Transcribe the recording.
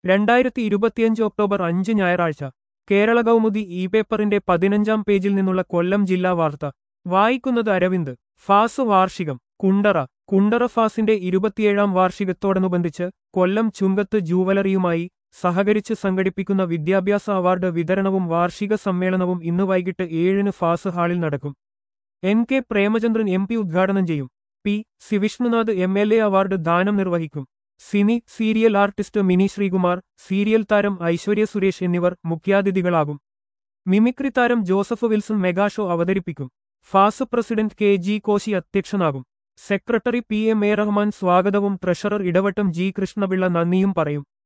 രണ്ടായിരത്തി ഇരുപത്തിയഞ്ച് ഒക്ടോബർ അഞ്ച് ഞായറാഴ്ച കേരള കൗമുദി ഇ പേപ്പറിന്റെ പതിനഞ്ചാം പേജിൽ നിന്നുള്ള കൊല്ലം ജില്ലാ വാർത്ത വായിക്കുന്നത് അരവിന്ദ് ഫാസ് വാർഷികം കുണ്ടറ കുണ്ടറ ഫാസിന്റെ ഇരുപത്തിയേഴാം വാർഷികത്തോടനുബന്ധിച്ച് കൊല്ലം ചുങ്കത്ത് ജൂവലറിയുമായി സഹകരിച്ച് സംഘടിപ്പിക്കുന്ന വിദ്യാഭ്യാസ അവാർഡ് വിതരണവും വാർഷിക സമ്മേളനവും ഇന്ന് വൈകിട്ട് ഏഴിന് ഫാസ് ഹാളിൽ നടക്കും N K Premachandran M P ഉദ്ഘാടനം ചെയ്യും P C Vishnunath M L A award ദാനം നിർവഹിക്കും cine serial artist Mini Sreekumar serial താരം ഐശ്വര്യ സുരേഷ് എന്നിവർ മുഖ്യാതിഥികളാകും മിമിക്രി താരം ജോസഫ് വിൽസൺ മെഗാ ഷോ അവതരിപ്പിക്കും ഫാസ് പ്രസിഡന്റ് കെ ജി കോശി അധ്യക്ഷനാകും secretary P M A Rahman സ്വാഗതവും ട്രഷറർ ഇടവട്ടം ജി കൃഷ്ണപിള്ള നന്ദിയും പറയും